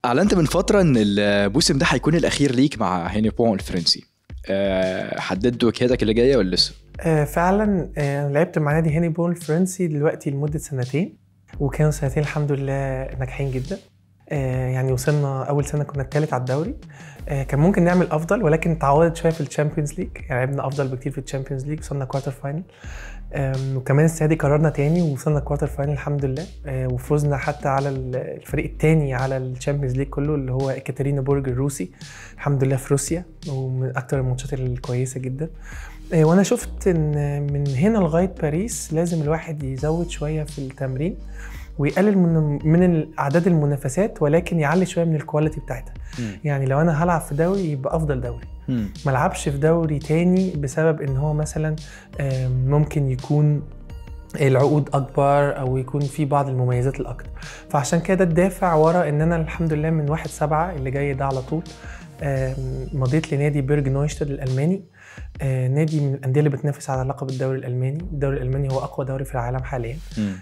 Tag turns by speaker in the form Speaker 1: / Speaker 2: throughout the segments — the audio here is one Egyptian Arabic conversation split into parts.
Speaker 1: اعلنت من فتره ان الموسم ده هيكون الاخير ليك مع هيني بون الفرنسي أه حددت وجهتك اللي جايه ولا لسه؟
Speaker 2: آه فعلا آه لعبت مع نادي هاني بول الفرنسي دلوقتي لمده سنتين وكانوا سنتين الحمد لله ناجحين جدا آه يعني وصلنا اول سنه كنا الثالث على الدوري آه كان ممكن نعمل افضل ولكن تعوضت شويه في الشامبيونز ليج يعني لعبنا افضل بكتير في الشامبيونز ليج وصلنا كوارتر فاينل وكمان السنه دي قررنا تاني ووصلنا كوارتر فاينل الحمد لله آه وفوزنا حتى على الفريق الثاني على الشامبيونز ليج كله اللي هو اكاترينا بورج الروسي الحمد لله في روسيا ومن اكتر الماتشات الكويسه جدا آه وانا شفت ان من هنا لغايه باريس لازم الواحد يزود شويه في التمرين ويقلل من من اعداد المنافسات ولكن يعلي شويه من الكواليتي بتاعتها م. يعني لو انا هلعب في دوري يبقى افضل دوري ما العبش في دوري تاني بسبب ان هو مثلا ممكن يكون العقود اكبر او يكون في بعض المميزات الاكتر فعشان كده الدافع ورا ان انا الحمد لله من واحد سبعة اللي جاي ده على طول مضيت لنادي بيرج نويشتد الالماني نادي من الانديه اللي بتنافس على لقب الدوري الالماني الدوري الالماني هو اقوى دوري في العالم حاليا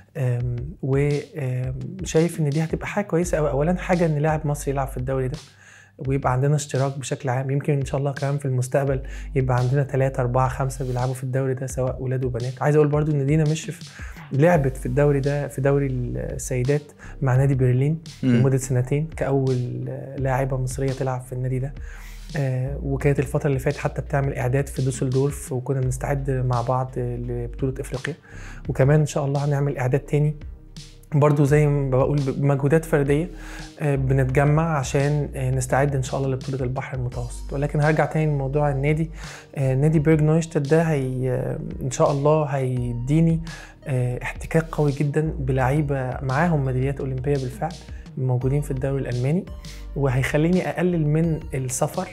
Speaker 2: وشايف ان دي هتبقى حاجه كويسه قوي اولا حاجه ان لاعب مصري يلعب في الدوري ده ويبقى عندنا اشتراك بشكل عام يمكن ان شاء الله كمان في المستقبل يبقى عندنا ثلاثة أربعة خمسة بيلعبوا في الدوري ده سواء ولاد وبنات عايز اقول برضو ان دينا مش في لعبت في الدوري ده في دوري السيدات مع نادي برلين لمدة سنتين كأول لاعبة مصرية تلعب في النادي ده آه وكانت الفترة اللي فاتت حتى بتعمل إعداد في دوسلدورف وكنا بنستعد مع بعض لبطولة إفريقيا وكمان إن شاء الله هنعمل إعداد تاني برضو زي ما بقول بمجهودات فرديه بنتجمع عشان نستعد ان شاء الله لبطوله البحر المتوسط ولكن هرجع تاني لموضوع النادي نادي بيرج نويشتد ده هي ان شاء الله هيديني احتكاك قوي جدا بلعيبه معاهم ميداليات اولمبيه بالفعل موجودين في الدوري الالماني وهيخليني اقلل من السفر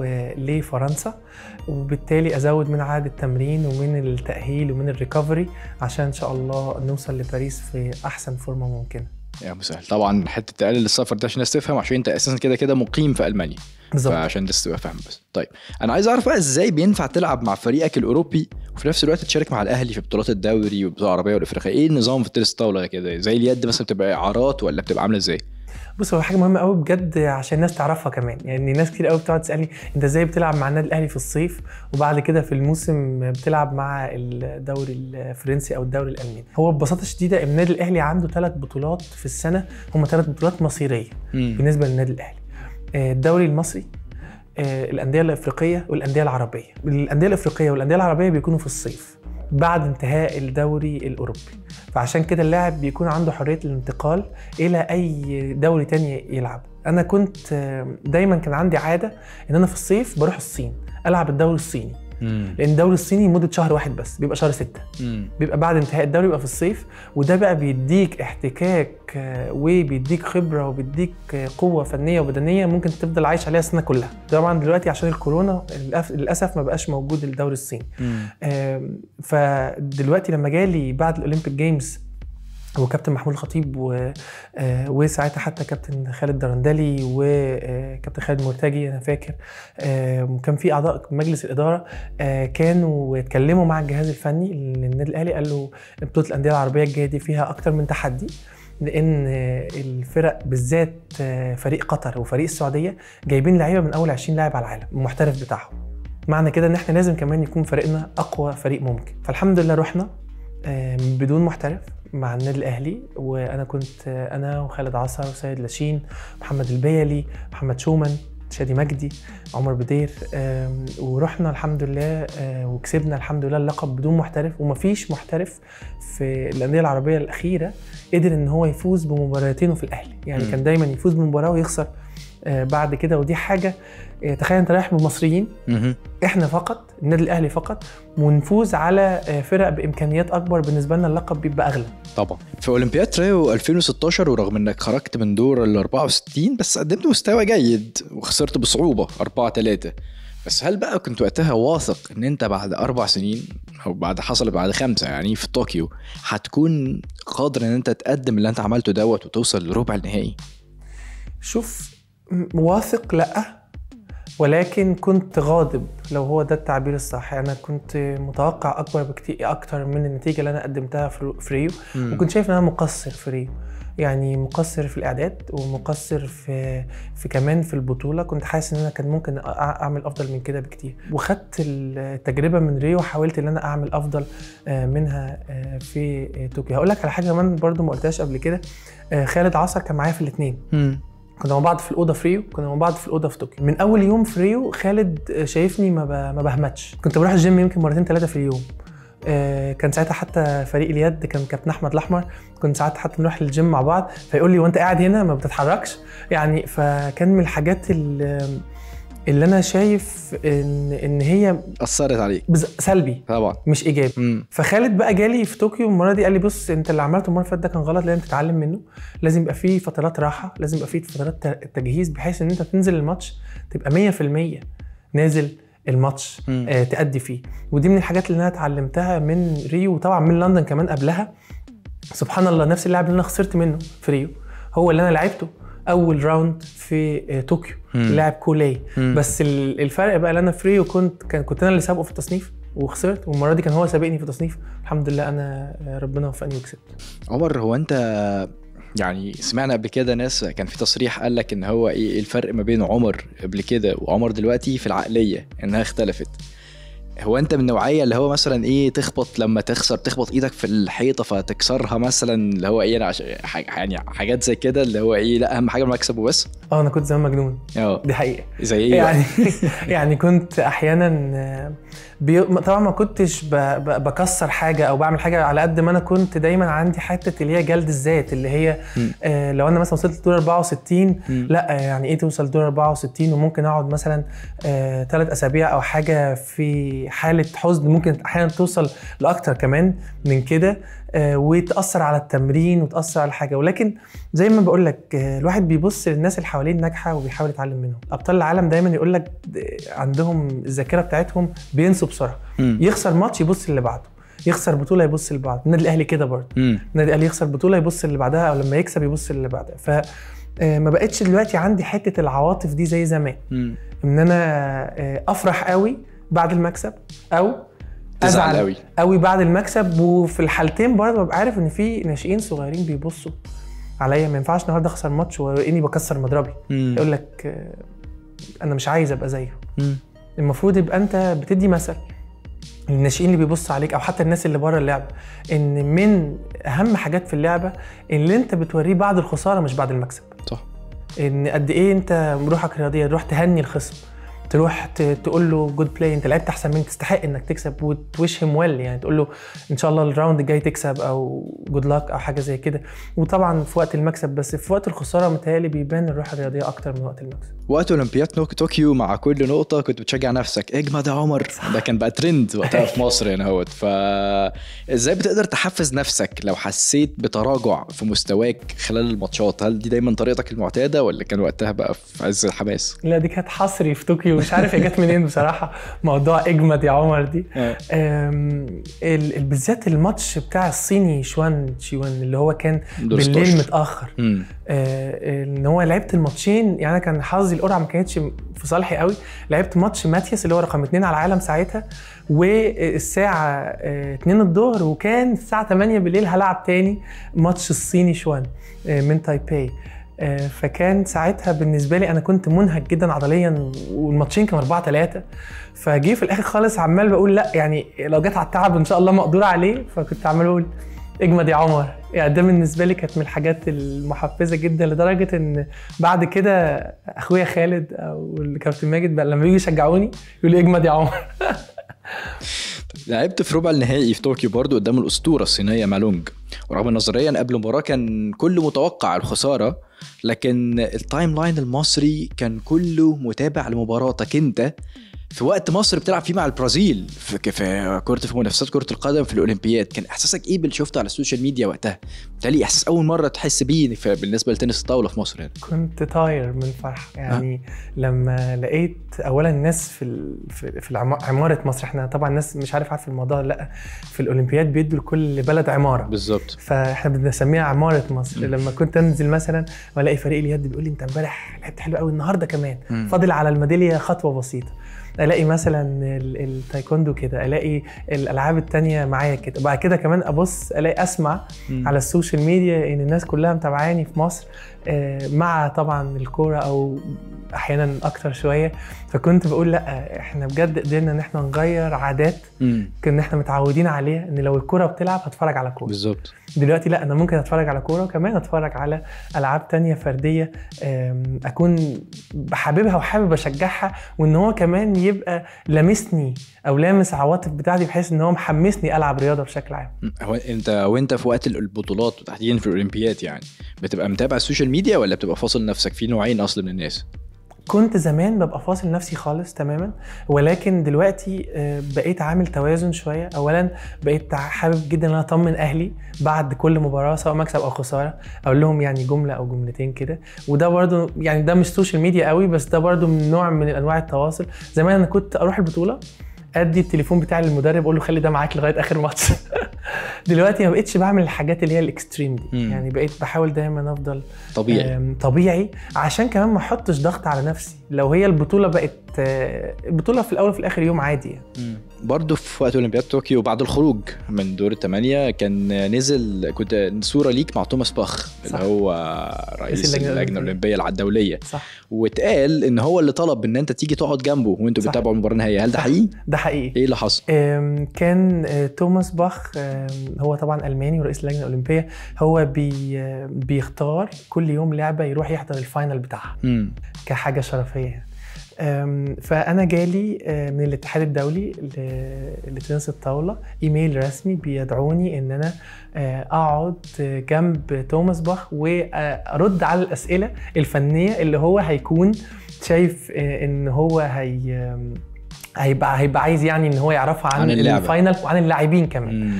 Speaker 2: لفرنسا وبالتالي ازود من عدد التمرين ومن التاهيل ومن الريكفري عشان ان شاء الله نوصل لباريس في احسن فورمه ممكنه
Speaker 1: يا مسهل طبعا حته تقلل السفر ده عشان الناس تفهم عشان انت اساسا كده كده مقيم في المانيا
Speaker 2: بالظبط
Speaker 1: فعشان الناس تبقى فاهم بس طيب انا عايز اعرف بقى ازاي بينفع تلعب مع فريقك الاوروبي وفي نفس الوقت تشارك مع الاهلي في بطولات الدوري والبطوله العربيه والافريقيه ايه النظام في التنس الطاوله كده زي اليد مثلا بتبقى اعارات ولا بتبقى عامله ازاي
Speaker 2: بص هو حاجه مهمه قوي بجد عشان الناس تعرفها كمان يعني ناس كتير قوي بتقعد تسالني انت ازاي بتلعب مع النادي الاهلي في الصيف وبعد كده في الموسم بتلعب مع الدوري الفرنسي او الدوري الالماني هو ببساطه شديده النادي الاهلي عنده ثلاث بطولات في السنه هم ثلاث بطولات مصيريه
Speaker 1: مم.
Speaker 2: بالنسبه للنادي الاهلي الدوري المصري الانديه الافريقيه والانديه العربيه الانديه الافريقيه والانديه العربيه بيكونوا في الصيف بعد انتهاء الدوري الاوروبي فعشان كده اللاعب بيكون عنده حريه الانتقال الى اي دوري تاني يلعب انا كنت دايما كان عندي عاده ان انا في الصيف بروح الصين العب الدوري الصيني
Speaker 1: مم.
Speaker 2: لان الدوري الصيني مده شهر واحد بس بيبقى شهر ستة
Speaker 1: مم.
Speaker 2: بيبقى بعد انتهاء الدوري بيبقى في الصيف وده بقى بيديك احتكاك وبيديك خبره وبيديك قوه فنيه وبدنيه ممكن تفضل عايش عليها السنه كلها طبعا دلوقتي عشان الكورونا للاسف ما بقاش موجود الدوري الصيني
Speaker 1: مم.
Speaker 2: فدلوقتي لما جالي بعد الاولمبيك جيمز وكابتن محمود الخطيب و... آه وساعتها حتى كابتن خالد درندلي وكابتن خالد مرتجي انا فاكر آه وكان في اعضاء مجلس الاداره آه كانوا اتكلموا مع الجهاز الفني للنادي الاهلي قال له بطوله الانديه العربيه الجايه دي فيها اكتر من تحدي لان الفرق بالذات فريق قطر وفريق السعوديه جايبين لعيبه من اول 20 لاعب على العالم المحترف بتاعهم معنى كده ان احنا لازم كمان يكون فريقنا اقوى فريق ممكن فالحمد لله رحنا بدون محترف مع النادي الاهلي وانا كنت انا وخالد عصر وسيد لاشين محمد البيلي محمد شومان شادي مجدي عمر بدير ورحنا الحمد لله وكسبنا الحمد لله اللقب بدون محترف ومفيش محترف في الانديه العربيه الاخيره قدر ان هو يفوز بمباراتينه في الاهلي يعني
Speaker 1: م.
Speaker 2: كان دايما يفوز بمباراه ويخسر بعد كده ودي حاجه تخيل انت رايح بمصريين
Speaker 1: مم.
Speaker 2: احنا فقط النادي الاهلي فقط ونفوز على فرق بامكانيات اكبر بالنسبه لنا اللقب بيبقى اغلى
Speaker 1: طبعا في اولمبياد ريو 2016 ورغم انك خرجت من دور ال 64 بس قدمت مستوى جيد وخسرت بصعوبه 4 3 بس هل بقى كنت وقتها واثق ان انت بعد اربع سنين او بعد حصل بعد خمسه يعني في طوكيو هتكون قادر ان انت تقدم اللي انت عملته دوت وتوصل لربع النهائي؟
Speaker 2: شوف واثق لا ولكن كنت غاضب لو هو ده التعبير الصح انا كنت متوقع اكبر بكتير اكتر من النتيجه اللي انا قدمتها في في ريو
Speaker 1: مم.
Speaker 2: وكنت شايف ان انا مقصر في ريو يعني مقصر في الاعداد ومقصر في في كمان في البطوله كنت حاسس ان انا كان ممكن أ- اعمل افضل من كده بكتير وخدت التجربه من ريو وحاولت ان انا اعمل افضل آه، منها آه، في آه، طوكيو هقول لك على حاجه كمان برضو ما قلتهاش قبل كده آه، خالد عصر كان معايا في الاثنين
Speaker 1: مم.
Speaker 2: كنا مع بعض في الاوضه في ريو كنا مع بعض في الاوضه في طوكيو من اول يوم في ريو خالد شايفني ما, ب... ما بهمتش كنت بروح الجيم يمكن مرتين ثلاثه في اليوم آه، كان ساعتها حتى فريق اليد كان كابتن احمد الاحمر كنت ساعات حتى نروح الجيم مع بعض فيقول لي وانت قاعد هنا ما بتتحركش يعني فكان من الحاجات اللي, اللي انا شايف ان ان هي
Speaker 1: اثرت عليك
Speaker 2: بز- سلبي
Speaker 1: طبعا
Speaker 2: مش ايجابي
Speaker 1: مم.
Speaker 2: فخالد بقى جالي في طوكيو المره دي قال لي بص انت اللي عملته المره اللي فاتت ده كان غلط لازم تتعلم منه لازم يبقى فيه فترات راحه لازم يبقى فيه فترات ت- تجهيز بحيث ان انت تنزل الماتش تبقى 100% نازل الماتش
Speaker 1: مم.
Speaker 2: آه تأدي فيه ودي من الحاجات اللي انا اتعلمتها من ريو وطبعا من لندن كمان قبلها سبحان الله نفس اللاعب اللي انا خسرت منه في ريو هو اللي انا لعبته اول راوند في آه، طوكيو
Speaker 1: مم.
Speaker 2: اللاعب كولاي
Speaker 1: مم.
Speaker 2: بس ال- الفرق بقى اللي انا في ريو كنت كان كنت انا اللي سابقه في التصنيف وخسرت والمره دي كان هو سابقني في التصنيف الحمد لله انا آه، ربنا وفقني وكسبت
Speaker 1: عمر هو انت يعني سمعنا قبل كده ناس كان في تصريح قال لك ان هو ايه الفرق ما بين عمر قبل كده وعمر دلوقتي في العقليه انها اختلفت هو انت من النوعيه اللي هو مثلا ايه تخبط لما تخسر تخبط ايدك في الحيطه فتكسرها مثلا اللي هو ايه انا عش... ح- يعني حاجات زي كده اللي هو ايه لا اهم حاجه المكسب وبس
Speaker 2: اه انا كنت زمان مجنون
Speaker 1: اه
Speaker 2: دي حقيقه
Speaker 1: زي ايه بقى؟
Speaker 2: يعني يعني كنت احيانا آه، بي... طبعا ما كنتش ب... ب... بكسر حاجه او بعمل حاجه على قد ما انا كنت دايما عندي حته اللي هي جلد الذات اللي هي
Speaker 1: مم.
Speaker 2: آه لو انا مثلا وصلت لدور 64
Speaker 1: مم.
Speaker 2: لا آه، يعني ايه توصل دور 64 وممكن اقعد مثلا ثلاث اسابيع او حاجه في حاله حزن ممكن احيانا توصل لاكتر كمان من كده آه، وتاثر على التمرين وتاثر على حاجه ولكن زي ما بقول لك آه، الواحد بيبص للناس اللي حواليه ناجحه وبيحاول يتعلم منهم ابطال العالم دايما يقول لك آه، عندهم الذاكره بتاعتهم بينسوا بسرعه
Speaker 1: مم.
Speaker 2: يخسر ماتش يبص اللي بعده يخسر بطوله يبص اللي بعده النادي الاهلي كده برضه
Speaker 1: مم.
Speaker 2: النادي الاهلي يخسر بطوله يبص اللي بعدها او لما يكسب يبص اللي بعدها ف آه، ما بقتش دلوقتي عندي حته العواطف دي زي زمان
Speaker 1: مم.
Speaker 2: ان انا آه، افرح قوي بعد المكسب او
Speaker 1: تزعل
Speaker 2: ازعل
Speaker 1: قوي.
Speaker 2: قوي بعد المكسب وفي الحالتين برضه ببقى عارف ان في ناشئين صغيرين بيبصوا عليا ما ينفعش النهارده اخسر ماتش واني بكسر مضربي
Speaker 1: مم.
Speaker 2: يقول لك آه، انا مش عايز ابقى زيه
Speaker 1: مم.
Speaker 2: المفروض يبقى انت بتدي مثل للناشئين اللي بيبصوا عليك او حتى الناس اللي بره اللعبه ان من اهم حاجات في اللعبه اللي انت بتوريه بعد الخساره مش بعد المكسب
Speaker 1: صح
Speaker 2: ان قد ايه انت روحك رياضيه تروح تهني الخصم تروح ت- تقول له جود بلاي انت لعبت احسن مني تستحق انك تكسب وتوشهم ويل يعني تقول له ان شاء الله الراوند الجاي تكسب او جود لاك او حاجه زي كده وطبعا في وقت المكسب بس في وقت الخساره متهيألي بيبان الروح الرياضيه اكتر من وقت المكسب
Speaker 1: وقت اولمبياد نوك طوكيو مع كل نقطة كنت بتشجع نفسك اجمد يا عمر ده كان بقى ترند وقتها في مصر هنا اهوت فازاي بتقدر تحفز نفسك لو حسيت بتراجع في مستواك خلال الماتشات هل دي دايما طريقتك المعتادة ولا كان وقتها بقى في عز الحماس؟
Speaker 2: لا دي كانت حصري في طوكيو مش عارف هي جت منين بصراحه موضوع اجمد يا عمر دي أم، ال- ال- بالذات الماتش بتاع الصيني شوان شيوان اللي هو كان
Speaker 1: دور
Speaker 2: بالليل
Speaker 1: 16.
Speaker 2: متاخر
Speaker 1: امم
Speaker 2: آه، ان هو لعبت الماتشين يعني انا كان حظي القرعه ما كانتش في صالحي قوي لعبت ماتش ماتياس اللي هو رقم اتنين على العالم ساعتها والساعه آه، 2 الظهر وكان الساعه 8 بالليل هلعب تاني ماتش الصيني شوان آه، من تايبي آه، فكان ساعتها بالنسبه لي انا كنت منهك جدا عضليا والماتشين كانوا 4 3 فجي في الاخر خالص عمال بقول لا يعني لو جت على التعب ان شاء الله مقدور عليه فكنت عمال اقول اجمد يا عمر يعني ده بالنسبه لي كانت من الحاجات المحفزه جدا لدرجه ان بعد كده اخويا خالد او الكابتن ماجد بقى لما بييجوا يشجعوني يقولوا اجمد يا عمر
Speaker 1: لعبت في ربع النهائي في طوكيو برضو قدام الاسطوره الصينيه مالونج ورغم ان نظريا قبل المباراه كان كله متوقع الخساره لكن التايم لاين المصري كان كله متابع لمباراتك انت في وقت مصر بتلعب فيه مع البرازيل في في كره في منافسات كره القدم في الاولمبياد كان احساسك ايه باللي شفته على السوشيال ميديا وقتها بالتالي احساس اول مره تحس بيه في- بالنسبه لتنس الطاوله في مصر هنا
Speaker 2: كنت طاير من الفرح يعني لما لقيت اولا الناس في ال... في, في العما- عماره مصر احنا طبعا الناس مش عارف عارف الموضوع ولا لا في الاولمبياد بيدوا لكل بلد عماره
Speaker 1: بالظبط
Speaker 2: فاحنا بنسميها عماره مصر
Speaker 1: مم.
Speaker 2: لما كنت انزل مثلا والاقي فريق اليد بيقول لي انت امبارح لعبت حلو قوي النهارده كمان
Speaker 1: مم.
Speaker 2: فاضل على الميداليه خطوه بسيطه الاقي مثلا ال- التايكوندو كده الاقي الالعاب التانية معايا كده بعد كده كمان ابص الاقي اسمع
Speaker 1: مم.
Speaker 2: على السوشيال ميديا ان الناس كلها متابعاني في مصر آه، مع طبعا الكوره او احيانا اكتر شويه فكنت بقول لا احنا بجد قدرنا ان احنا نغير عادات
Speaker 1: مم.
Speaker 2: كنا احنا متعودين عليها ان لو الكوره بتلعب هتفرج على كوره
Speaker 1: بالظبط
Speaker 2: دلوقتي لا انا ممكن اتفرج على كوره وكمان اتفرج على العاب تانية فرديه أم، اكون حاببها وحابب اشجعها وان هو كمان يبقى لامسني او لامس عواطف بتاعتي بحيث ان هو محمسني العب رياضه بشكل عام
Speaker 1: هو انت وانت في وقت البطولات وتحديدا في الاولمبياد يعني بتبقى متابع السوشيال ميديا ولا بتبقى فاصل نفسك في نوعين اصلا من الناس
Speaker 2: كنت زمان ببقى فاصل نفسي خالص تماما ولكن دلوقتي آه، بقيت عامل توازن شويه اولا بقيت حابب جدا ان انا اطمن اهلي بعد كل مباراه سواء مكسب او خساره اقول لهم يعني جمله او جملتين كده وده برضو يعني ده مش سوشيال ميديا قوي بس ده برضو من نوع من انواع التواصل زمان انا كنت اروح البطوله ادي التليفون بتاعي للمدرب اقول له خلي ده معاك لغايه اخر ماتش دلوقتي ما بقتش بعمل الحاجات اللي هي الاكستريم دي
Speaker 1: مم.
Speaker 2: يعني بقيت بحاول دايما افضل
Speaker 1: طبيعي
Speaker 2: آم، طبيعي عشان كمان ما احطش ضغط على نفسي لو هي البطوله بقت آه، البطوله في الاول وفي الاخر يوم عادي يعني.
Speaker 1: مم. برضه في وقت اولمبياد طوكيو بعد الخروج من دور الثمانيه كان نزل كنت صوره ليك مع توماس باخ
Speaker 2: صح.
Speaker 1: اللي هو رئيس
Speaker 2: اللجنة
Speaker 1: اللجنه
Speaker 2: الأولمبية.
Speaker 1: الاولمبيه الدوليه
Speaker 2: صح
Speaker 1: واتقال ان هو اللي طلب ان انت تيجي تقعد جنبه وانتوا
Speaker 2: صح.
Speaker 1: بتتابعوا المباراه النهائيه هل ده
Speaker 2: صح.
Speaker 1: حقيقي؟
Speaker 2: ده حقيقي
Speaker 1: ايه اللي حصل؟
Speaker 2: آم، كان آه، توماس باخ آم، هو طبعا الماني ورئيس اللجنه الاولمبيه هو بي آه، بيختار كل يوم لعبه يروح يحضر الفاينل بتاعها
Speaker 1: مم.
Speaker 2: كحاجه شرفيه يعني. أم، فانا جالي آه، من الاتحاد الدولي ل- لتنس الطاوله ايميل رسمي بيدعوني ان انا آه، اقعد جنب توماس باخ وارد على الاسئله الفنيه اللي هو هيكون شايف آه، ان هو هي هيبقى هيبقى عايز يعني ان هو يعرفها عن,
Speaker 1: عن اللعبة.
Speaker 2: الفاينل وعن اللاعبين كمان
Speaker 1: مم.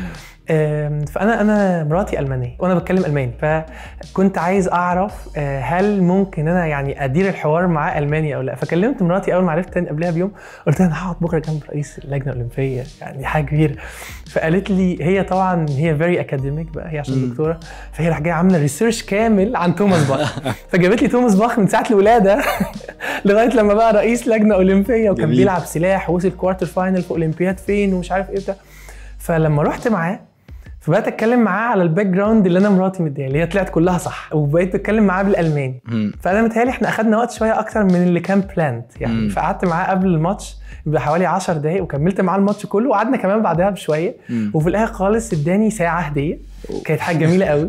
Speaker 2: آم، فانا انا مراتي المانيه وانا بتكلم الماني فكنت عايز اعرف آه، هل ممكن انا يعني ادير الحوار معاه الماني او لا فكلمت مراتي اول ما عرفت تاني قبلها بيوم قلت لها انا هقعد بكره جنب رئيس اللجنه الاولمبيه يعني دي حاجه كبيره فقالت لي هي طبعا هي فيري اكاديميك بقى هي عشان
Speaker 1: مم.
Speaker 2: دكتوره فهي راح جايه عامله ريسيرش كامل عن توماس باخ فجابت لي توماس باخ من ساعه الولاده لغايه لما بقى رئيس لجنه اولمبيه وكان
Speaker 1: جميل.
Speaker 2: بيلعب سلاح ووصل كوارتر فاينل في اولمبياد فين ومش عارف ايه بتاع فلما رحت معاه فبقيت اتكلم معاه على الباك جراوند اللي انا مراتي مديها اللي هي طلعت كلها صح وبقيت بتكلم معاه بالالماني
Speaker 1: مم.
Speaker 2: فانا متهيألي احنا اخدنا وقت شويه اكتر من اللي كان بلانت
Speaker 1: مم.
Speaker 2: يعني فقعدت معاه قبل الماتش بحوالي 10 دقايق وكملت معاه الماتش كله وقعدنا كمان بعدها بشويه
Speaker 1: مم.
Speaker 2: وفي الاخر خالص اداني ساعه هديه كانت حاجه جميله قوي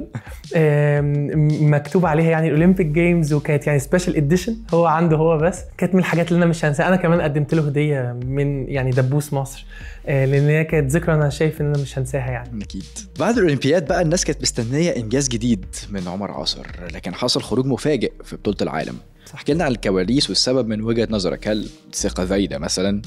Speaker 2: آم، مكتوب عليها يعني الاولمبيك جيمز وكانت يعني سبيشال اديشن هو عنده هو بس كانت من الحاجات اللي انا مش هنساها انا كمان قدمت له هديه من يعني دبوس مصر آه، لان هي كانت ذكرى انا شايف ان انا مش هنساها يعني
Speaker 1: اكيد بعد الاولمبياد بقى الناس كانت مستنيه انجاز جديد من عمر عاصر لكن حصل خروج مفاجئ في بطوله العالم احكي لنا عن الكواليس والسبب من وجهه نظرك هل ثقه زايده مثلا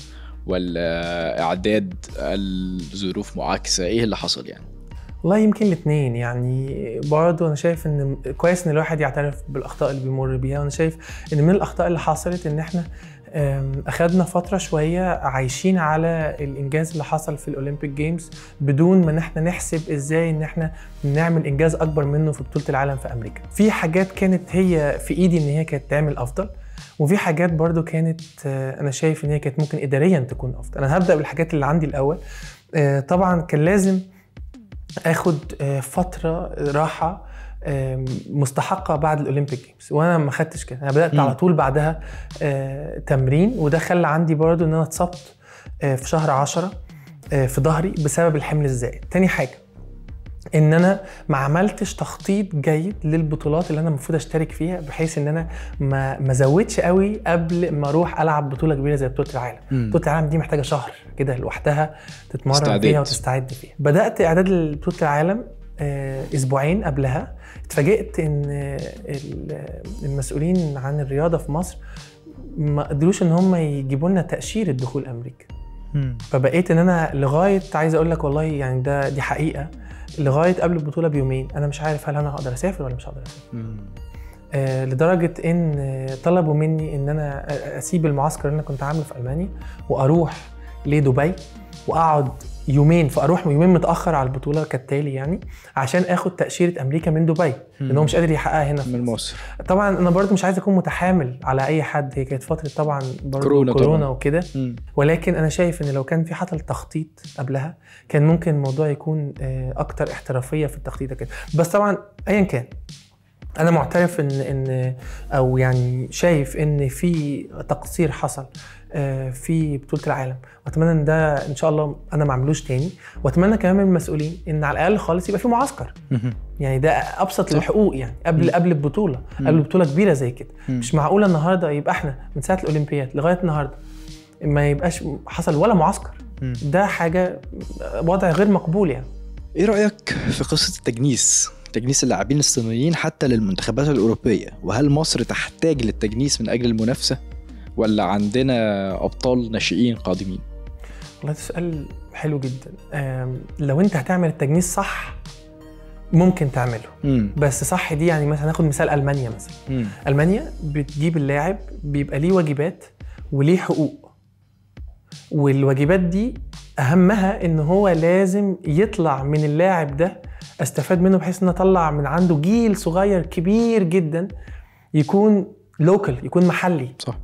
Speaker 1: ولا اعداد الظروف معاكسه ايه اللي حصل يعني
Speaker 2: والله يمكن الاثنين يعني برضه انا شايف ان كويس ان الواحد يعترف بالاخطاء اللي بيمر بيها وانا شايف ان من الاخطاء اللي حصلت ان احنا أم، اخدنا فتره شويه عايشين على الانجاز اللي حصل في الاولمبيك جيمز بدون ما ان احنا نحسب ازاي ان احنا نعمل انجاز اكبر منه في بطوله العالم في امريكا في حاجات كانت هي في ايدي ان هي كانت تعمل افضل وفي حاجات برضو كانت آه، انا شايف ان هي كانت ممكن اداريا تكون افضل انا هبدا بالحاجات اللي عندي الاول آه، طبعا كان لازم اخد آه، فتره راحه آم، مستحقه بعد الاولمبيك جيمز وانا ما خدتش كده انا بدات
Speaker 1: مم.
Speaker 2: على طول بعدها آه، تمرين وده خلى عندي برضو ان انا اتصبت آه، في شهر عشرة آه، في ظهري بسبب الحمل الزائد تاني حاجه ان انا ما عملتش تخطيط جيد للبطولات اللي انا المفروض اشترك فيها بحيث ان انا ما ما زودش قوي قبل ما اروح العب بطوله كبيره زي بطوله العالم
Speaker 1: مم.
Speaker 2: بطوله العالم دي محتاجه شهر كده لوحدها تتمرن
Speaker 1: استعداد.
Speaker 2: فيها وتستعد فيها بدات اعداد لبطوله العالم آه، اسبوعين قبلها اتفاجئت ان آه، ال- المسؤولين عن الرياضه في مصر ما قدروش ان هم يجيبوا لنا تاشيره دخول امريكا فبقيت ان انا لغايه عايز اقول لك والله يعني ده دي حقيقه لغايه قبل البطوله بيومين انا مش عارف هل انا هقدر اسافر ولا مش هقدر اسافر آه لدرجه ان آه، طلبوا مني ان انا آه، اسيب المعسكر اللي انا كنت عامله في المانيا واروح لدبي واقعد يومين فاروح يومين متاخر على البطوله كالتالي يعني عشان اخد تاشيره امريكا من دبي لان هو مش قادر يحققها هنا في
Speaker 1: من مصر
Speaker 2: طبعا انا برضو مش عايز اكون متحامل على اي حد هي كانت فتره طبعا برضو
Speaker 1: كورونا
Speaker 2: كورونا,
Speaker 1: طبعاً.
Speaker 2: وكده
Speaker 1: مم.
Speaker 2: ولكن انا شايف ان لو كان في حتى التخطيط قبلها كان ممكن الموضوع يكون آه، اكتر احترافيه في التخطيط كده بس طبعا ايا كان انا معترف ان ان او يعني شايف ان في تقصير حصل آه، في بطوله العالم واتمنى ان ده ان شاء الله انا ما اعملوش تاني واتمنى كمان من المسؤولين ان على الاقل خالص يبقى في معسكر
Speaker 1: مهم.
Speaker 2: يعني ده ابسط
Speaker 1: صح.
Speaker 2: الحقوق يعني قبل
Speaker 1: مم.
Speaker 2: قبل البطوله
Speaker 1: مم.
Speaker 2: قبل بطوله كبيره زي كده
Speaker 1: مم.
Speaker 2: مش معقوله النهارده يبقى احنا من ساعه الاولمبياد لغايه النهارده ما يبقاش حصل ولا معسكر
Speaker 1: مم.
Speaker 2: ده حاجه وضع غير مقبول يعني
Speaker 1: ايه رايك في قصه التجنيس تجنيس اللاعبين الصينيين حتى للمنتخبات الاوروبيه وهل مصر تحتاج للتجنيس من اجل المنافسه ولا عندنا ابطال ناشئين قادمين
Speaker 2: والله ده سؤال حلو جدا آم، لو انت هتعمل التجنيس صح ممكن تعمله
Speaker 1: امم
Speaker 2: بس صح دي يعني مثلا ناخد مثال المانيا مثلا
Speaker 1: امم
Speaker 2: المانيا بتجيب اللاعب بيبقى ليه واجبات وليه حقوق والواجبات دي اهمها ان هو لازم يطلع من اللاعب ده استفاد منه بحيث ان اطلع من عنده جيل صغير كبير جدا يكون لوكال يكون محلي
Speaker 1: صح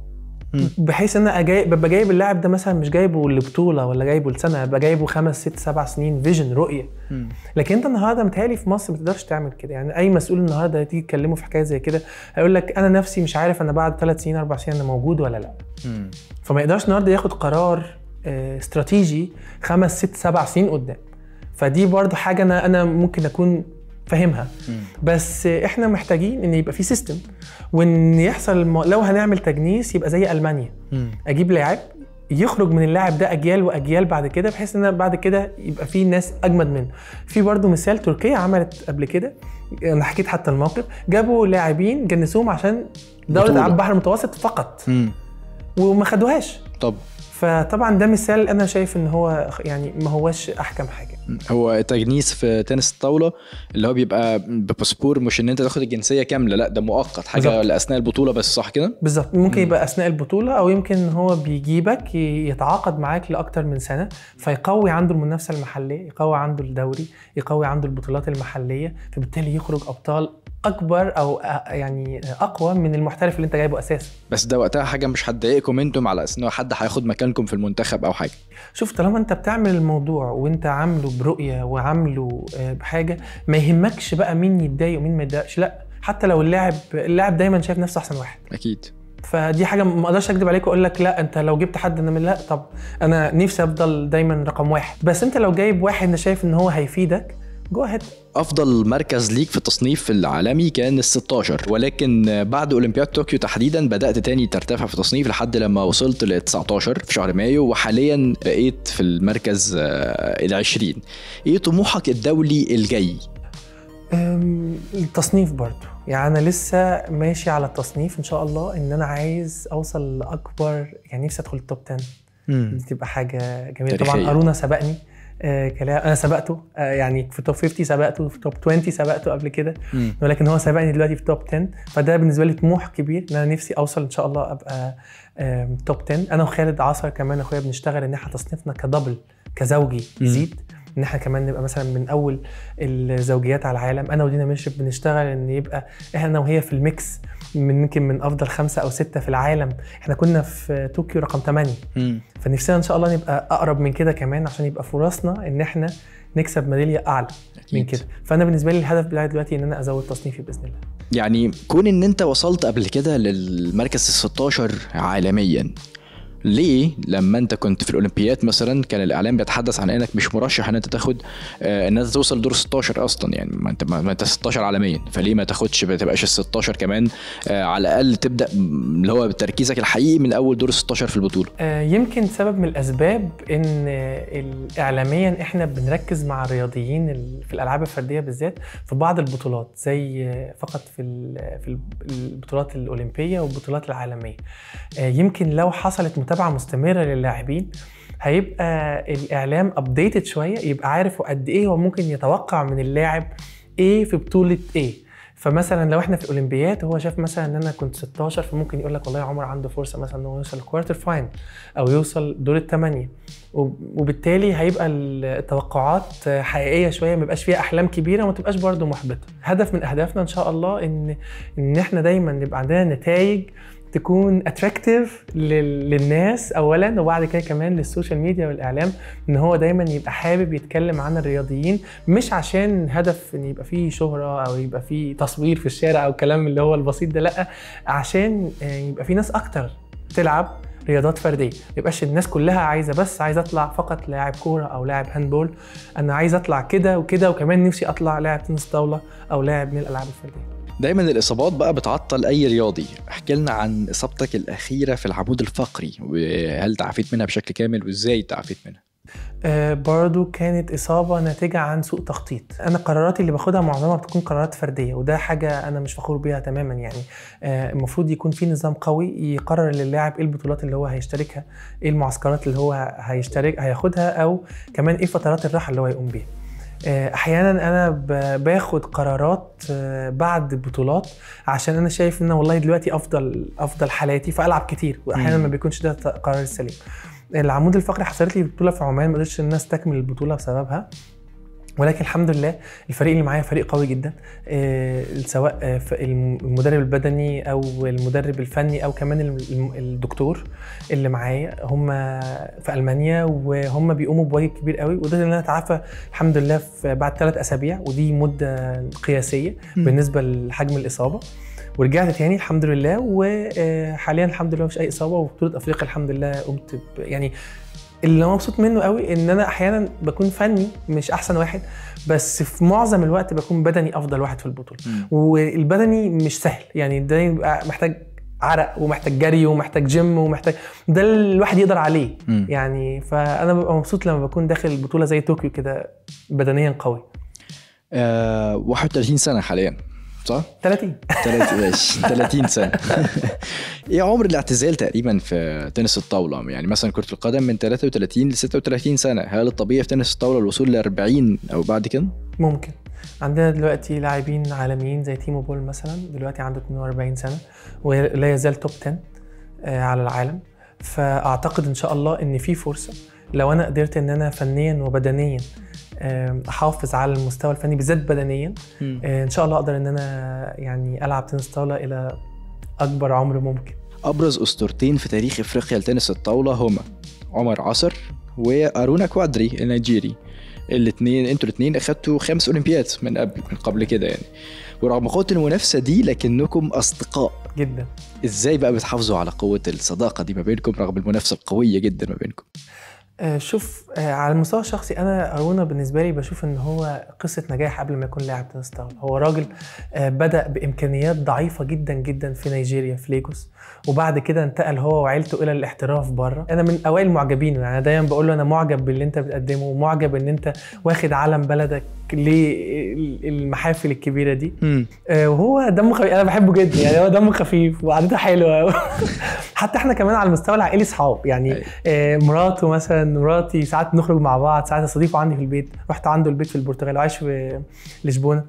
Speaker 2: بحيث ان انا أجاي ببقى جايب اللاعب ده مثلا مش جايبه لبطوله ولا جايبه لسنه ببقى جايبه خمس ست سبع سنين فيجن رؤيه
Speaker 1: مم.
Speaker 2: لكن انت النهارده متهيألي في مصر ما تقدرش تعمل كده يعني اي مسؤول النهارده تيجي تكلمه في حكايه زي كده هيقول لك انا نفسي مش عارف انا بعد ثلاث سنين اربع سنين انا موجود ولا لا
Speaker 1: مم.
Speaker 2: فما يقدرش النهارده ياخد قرار آه، استراتيجي خمس ست سبع سنين قدام فدي برضو حاجه انا انا ممكن اكون فاهمها
Speaker 1: مم.
Speaker 2: بس احنا محتاجين ان يبقى في سيستم وان يحصل الم... لو هنعمل تجنيس يبقى زي المانيا
Speaker 1: مم.
Speaker 2: اجيب لاعب يخرج من اللاعب ده اجيال واجيال بعد كده بحيث ان بعد كده يبقى في ناس اجمد منه في برضو مثال تركيا عملت قبل كده انا حكيت حتى الموقف جابوا لاعبين جنسوهم عشان دوله
Speaker 1: بطولة.
Speaker 2: العاب البحر المتوسط فقط
Speaker 1: مم.
Speaker 2: وما خدوهاش
Speaker 1: طب
Speaker 2: فطبعا ده مثال انا شايف ان هو يعني ما هوش احكم حاجه
Speaker 1: هو تجنيس في تنس الطاوله اللي هو بيبقى بباسبور مش ان انت تاخد الجنسيه كامله لا ده مؤقت حاجه
Speaker 2: بالظبط.
Speaker 1: لاثناء البطوله بس صح كده
Speaker 2: بالظبط ممكن
Speaker 1: مم.
Speaker 2: يبقى اثناء البطوله او يمكن هو بيجيبك ي- يتعاقد معاك لاكتر من سنه فيقوي عنده المنافسه المحليه يقوي عنده الدوري يقوي عنده البطولات المحليه فبالتالي يخرج ابطال اكبر او أ- يعني اقوى من المحترف اللي انت جايبه اساسا
Speaker 1: بس ده وقتها حاجه مش هتضايقكم انتم على اساس ان هو حد هياخد مكانكم في المنتخب او حاجه
Speaker 2: شوف طالما انت بتعمل الموضوع وانت عامله برؤيه وعامله آه، بحاجه ما يهمكش بقى مين يتضايق ومين ما يتضايقش لا حتى لو اللاعب اللاعب دايما شايف نفسه احسن واحد
Speaker 1: اكيد
Speaker 2: فدي حاجه ما اقدرش اكذب عليك واقول لك لا انت لو جبت حد انا من لا طب انا نفسي افضل دايما رقم واحد بس انت لو جايب واحد انا شايف ان هو هيفيدك جو اهيد
Speaker 1: افضل مركز ليك في التصنيف العالمي كان ال 16 ولكن بعد اولمبياد طوكيو تحديدا بدات تاني ترتفع في التصنيف لحد لما وصلت ل 19 في شهر مايو وحاليا بقيت في المركز ال 20 ايه طموحك الدولي الجاي
Speaker 2: أم، التصنيف برضو يعني انا لسه ماشي على التصنيف ان شاء الله ان انا عايز اوصل لاكبر يعني نفسي ادخل التوب 10 دي تبقى حاجه جميله
Speaker 1: تاريخية.
Speaker 2: طبعا ارونا سبقني آه كلام انا سبقته آه يعني في توب 50 سبقته في توب 20 سبقته قبل كده
Speaker 1: مم.
Speaker 2: ولكن هو سبقني دلوقتي في توب 10 فده بالنسبه لي طموح كبير ان انا نفسي اوصل ان شاء الله ابقى آم، توب 10 انا وخالد عصر كمان اخويا بنشتغل ان احنا تصنيفنا كدبل كزوجي
Speaker 1: مم.
Speaker 2: يزيد ان احنا كمان نبقى مثلا من اول الزوجيات على العالم انا ودينا مشرف بنشتغل ان يبقى احنا وهي في الميكس من يمكن من افضل خمسه او سته في العالم احنا كنا في طوكيو رقم 8
Speaker 1: مم.
Speaker 2: فنفسنا ان شاء الله نبقى اقرب من كده كمان عشان يبقى فرصنا ان احنا نكسب ميداليه اعلى من
Speaker 1: أكيد.
Speaker 2: كده فانا بالنسبه لي الهدف بتاعي دلوقتي ان انا ازود تصنيفي باذن الله
Speaker 1: يعني كون ان انت وصلت قبل كده للمركز ال 16 عالميا ليه لما انت كنت في الاولمبيات مثلا كان الاعلام بيتحدث عن انك مش مرشح ان انت تاخد آه ان انت توصل دور 16 اصلا يعني ما انت ما انت 16 عالميا فليه ما تاخدش ما تبقاش ال 16 كمان آه على الاقل تبدا اللي هو تركيزك الحقيقي من اول دور 16 في البطوله
Speaker 2: آه يمكن سبب من الاسباب ان اعلاميا احنا بنركز مع الرياضيين في الالعاب الفرديه بالذات في بعض البطولات زي فقط في في البطولات الاولمبيه والبطولات العالميه آه يمكن لو حصلت متابعه مستمره للاعبين هيبقى الاعلام ابديتد شويه يبقى عارف قد ايه هو ممكن يتوقع من اللاعب ايه في بطوله ايه فمثلا لو احنا في الاولمبياد هو شاف مثلا ان انا كنت 16 فممكن يقول لك والله عمر عنده فرصه مثلا انه يوصل الكوارتر فاين او يوصل دور الثمانيه وبالتالي هيبقى التوقعات حقيقيه شويه ما يبقاش فيها احلام كبيره وما تبقاش برده محبطه هدف من اهدافنا ان شاء الله ان ان احنا دايما نبقى عندنا نتائج تكون اتراكتيف للناس اولا وبعد كده كمان للسوشيال ميديا والاعلام ان هو دايما يبقى حابب يتكلم عن الرياضيين مش عشان هدف ان يبقى فيه شهره او يبقى فيه تصوير في الشارع او الكلام اللي هو البسيط ده لا عشان يبقى في ناس اكتر تلعب رياضات فرديه ما يبقاش الناس كلها عايزه بس عايزه اطلع فقط لاعب كوره او لاعب هاندبول انا عايز اطلع كده وكده وكمان نفسي اطلع لاعب تنس طاوله او لاعب من الالعاب الفرديه
Speaker 1: دايما الاصابات بقى بتعطل اي رياضي احكي لنا عن اصابتك الاخيره في العمود الفقري وهل تعافيت منها بشكل كامل وازاي تعافيت منها
Speaker 2: آه برضو كانت إصابة ناتجة عن سوء تخطيط أنا قراراتي اللي باخدها معظمها بتكون قرارات فردية وده حاجة أنا مش فخور بيها تماما يعني آه المفروض يكون في نظام قوي يقرر للاعب إيه البطولات اللي هو هيشتركها إيه المعسكرات اللي هو هيشترك هياخدها أو كمان إيه فترات الراحة اللي هو يقوم بيها آه، احيانا انا باخد قرارات آه، بعد بطولات عشان انا شايف ان والله دلوقتي افضل افضل حالاتي فالعب كتير واحيانا ما بيكونش ده القرار السليم العمود الفقري حصلت لي بطوله في عمان ما قدرتش الناس تكمل البطوله بسببها ولكن الحمد لله الفريق اللي معايا فريق قوي جدا آه، سواء آه، المدرب البدني او المدرب الفني او كمان الدكتور اللي معايا هم في المانيا وهم بيقوموا بواجب كبير قوي وده اللي انا اتعافى الحمد لله بعد ثلاث اسابيع ودي مده قياسيه بالنسبه لحجم الاصابه ورجعت تاني الحمد لله وحاليا الحمد لله مش اي اصابه وبطوله افريقيا الحمد لله قمت يعني اللي مبسوط منه قوي ان انا احيانا بكون فني مش احسن واحد بس في معظم الوقت بكون بدني افضل واحد في البطوله م. والبدني مش سهل يعني ده يبقى محتاج عرق ومحتاج جري ومحتاج جيم ومحتاج ده الواحد يقدر عليه م. يعني فانا ببقى مبسوط لما بكون داخل البطوله زي طوكيو كده بدنيا قوي
Speaker 1: آه 31 سنه حاليا صح؟
Speaker 2: 30
Speaker 1: 30 ماشي 30 سنه ايه عمر الاعتزال تقريبا في تنس الطاوله يعني مثلا كره القدم من 33 ل 36 سنه هل الطبيعي في تنس الطاوله الوصول ل 40 او بعد كده
Speaker 2: ممكن عندنا دلوقتي لاعبين عالميين زي تيمو بول مثلا دلوقتي عنده 42 سنه ولا يزال توب 10 آه، على العالم فاعتقد ان شاء الله ان في فرصه لو انا قدرت ان انا فنيا وبدنيا احافظ على المستوى الفني بالذات بدنيا آه، ان شاء الله اقدر ان انا يعني العب تنس طاوله الى اكبر عمر ممكن
Speaker 1: ابرز اسطورتين في تاريخ افريقيا لتنس الطاوله هما عمر عصر وارونا كوادري النيجيري الاثنين انتوا الاثنين اخدتوا خمس اولمبياد من قبل من قبل كده يعني ورغم قوه المنافسه دي لكنكم اصدقاء
Speaker 2: جدا
Speaker 1: ازاي بقى بتحافظوا على قوه الصداقه دي ما بينكم رغم المنافسه القويه جدا ما بينكم
Speaker 2: آه، شوف آه، على المستوى الشخصي انا ارونا بالنسبه لي بشوف ان هو قصه نجاح قبل ما يكون لاعب تنس طاوله هو راجل آه، بدا بامكانيات ضعيفه جدا جدا في نيجيريا في ليجوس وبعد كده انتقل هو وعيلته الى الاحتراف بره انا من اوائل معجبينه يعني دايما بقول له انا معجب باللي انت بتقدمه ومعجب ان انت واخد علم بلدك للمحافل الكبيره دي آه وهو دمه خفيف انا بحبه جدا يعني هو دمه خفيف وقعدته حلوه حتى احنا كمان على المستوى العائلي اصحاب يعني أيوة. آه مراته مثلا مراتي ساعات نخرج مع بعض ساعات استضيفه عندي في البيت رحت عنده البيت في البرتغال وعايش في لشبونه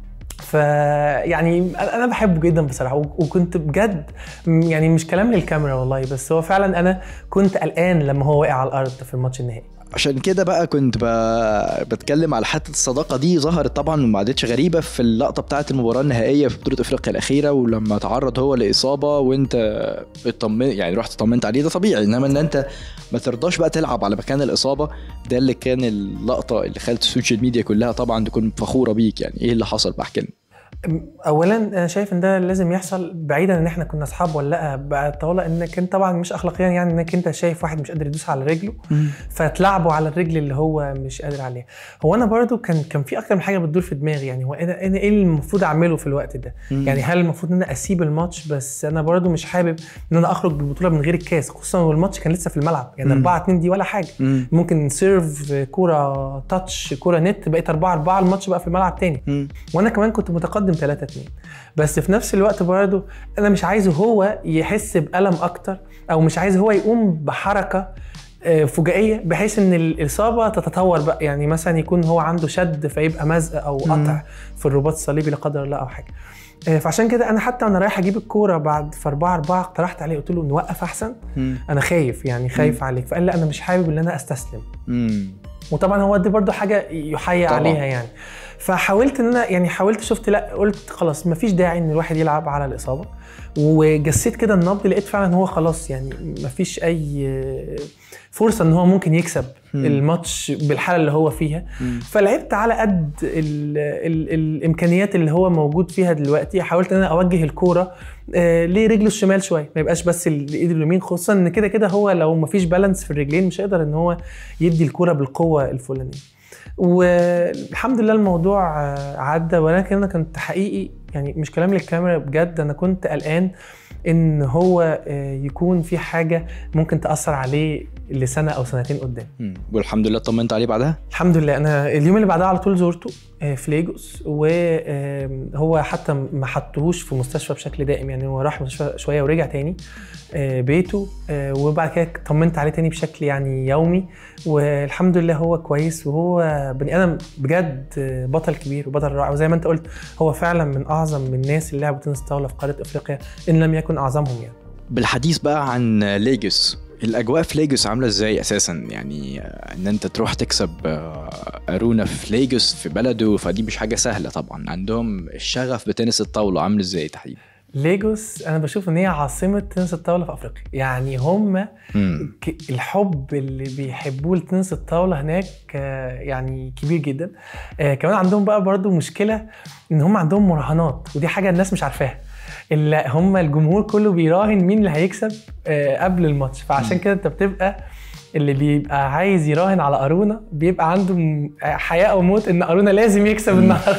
Speaker 2: فيعني انا بحبه جدا بصراحه وكنت بجد يعني مش كلام للكاميرا والله بس هو فعلا انا كنت قلقان لما هو وقع على الارض في الماتش النهائي
Speaker 1: عشان كده بقى كنت بتكلم على حته الصداقه دي ظهرت طبعا وما عادتش غريبه في اللقطه بتاعه المباراه النهائيه في بطوله افريقيا الاخيره ولما تعرض هو لاصابه وانت اطمن يعني رحت طمنت عليه ده طبيعي انما ان انت ما ترضاش بقى تلعب على مكان الاصابه ده اللي كان اللقطه اللي خلت السوشيال ميديا كلها طبعا تكون فخوره بيك يعني ايه اللي حصل بحكي لنا
Speaker 2: اولا انا شايف ان ده لازم يحصل بعيدا ان احنا كنا اصحاب ولا لا بقى طالما انك انت طبعا مش اخلاقيا يعني انك انت شايف واحد مش قادر يدوس على رجله فتلعبه على الرجل اللي هو مش قادر عليها هو انا برضو كان كان في اكتر من حاجه بتدور في دماغي يعني هو ايه ده- انا ايه اللي المفروض اعمله في الوقت ده يعني هل المفروض ان انا اسيب الماتش بس انا برضو مش حابب ان انا اخرج بالبطوله من غير الكاس خصوصا والماتش كان لسه في الملعب يعني
Speaker 1: مم.
Speaker 2: 4 2 دي ولا حاجه
Speaker 1: مم.
Speaker 2: ممكن سيرف كوره تاتش كوره نت بقيت 4 4 الماتش بقى في الملعب تاني
Speaker 1: مم.
Speaker 2: وانا كمان كنت متقدم 3 2 بس في نفس الوقت برضه انا مش عايزه هو يحس بالم اكتر او مش عايز هو يقوم بحركه آه، فجائيه بحيث ان الاصابه تتطور بقى يعني مثلا يكون هو عنده شد فيبقى مزق او قطع في الرباط الصليبي لا قدر الله او حاجه آه، فعشان كده انا حتى وانا رايح اجيب الكوره بعد في 4 4 اقترحت عليه قلت له نوقف احسن
Speaker 1: مم.
Speaker 2: انا خايف يعني خايف عليك فقال لا انا مش حابب ان انا استسلم
Speaker 1: مم.
Speaker 2: وطبعا هو دي برضو حاجه يحيى
Speaker 1: طبعاً.
Speaker 2: عليها يعني فحاولت ان انا يعني حاولت شفت لا قلت خلاص مفيش داعي ان الواحد يلعب على الاصابه وجسيت كده النبض لقيت فعلا هو خلاص يعني مفيش اي فرصه ان هو ممكن يكسب
Speaker 1: مم.
Speaker 2: الماتش بالحاله اللي هو فيها
Speaker 1: مم.
Speaker 2: فلعبت على قد ال ال الامكانيات اللي هو موجود فيها دلوقتي حاولت ان انا اوجه الكوره آه لرجله الشمال شويه ما يبقاش بس لايده اليمين خصوصا ان كده كده هو لو ما فيش بالانس في الرجلين مش هيقدر ان هو يدي الكوره بالقوه الفلانيه والحمد لله الموضوع آه، عدى ولكن انا كنت حقيقي يعني مش كلام للكاميرا بجد انا كنت قلقان ان هو آه، يكون في حاجه ممكن تاثر عليه لسنه او سنتين قدام
Speaker 1: مم. والحمد لله طمنت عليه بعدها
Speaker 2: الحمد لله انا اليوم اللي بعدها على طول زورته آه، في ليجوس وهو حتى ما حطوهوش في مستشفى بشكل دائم يعني هو راح مستشفى شويه ورجع تاني آه، بيته آه، وبعد كده طمنت عليه تاني بشكل يعني يومي والحمد لله هو كويس وهو بني ادم بجد آه، بطل كبير وبطل رائع وزي ما انت قلت هو فعلا من اعظم الناس اللي لعبوا تنس طاوله في قاره افريقيا ان لم يكن اعظمهم يعني
Speaker 1: بالحديث بقى عن ليجوس الاجواء في ليجوس عامله ازاي اساسا يعني آه، ان انت تروح تكسب آه، ارونا في ليجوس في بلده فدي مش حاجه سهله طبعا عندهم الشغف بتنس الطاوله عامل ازاي تحديدا
Speaker 2: ليجوس انا بشوف ان هي عاصمه تنس الطاوله في افريقيا يعني هم
Speaker 1: مم.
Speaker 2: ك- الحب اللي بيحبوه لتنس الطاوله هناك آه، يعني كبير جدا آه، كمان عندهم بقى برضو مشكله ان هم عندهم مراهنات ودي حاجه الناس مش عارفاها الا هم الجمهور كله بيراهن مين اللي هيكسب آه، قبل الماتش فعشان كده انت بتبقى اللي بيبقى عايز يراهن على ارونا بيبقى عنده م- حياه او موت ان ارونا لازم يكسب النهارده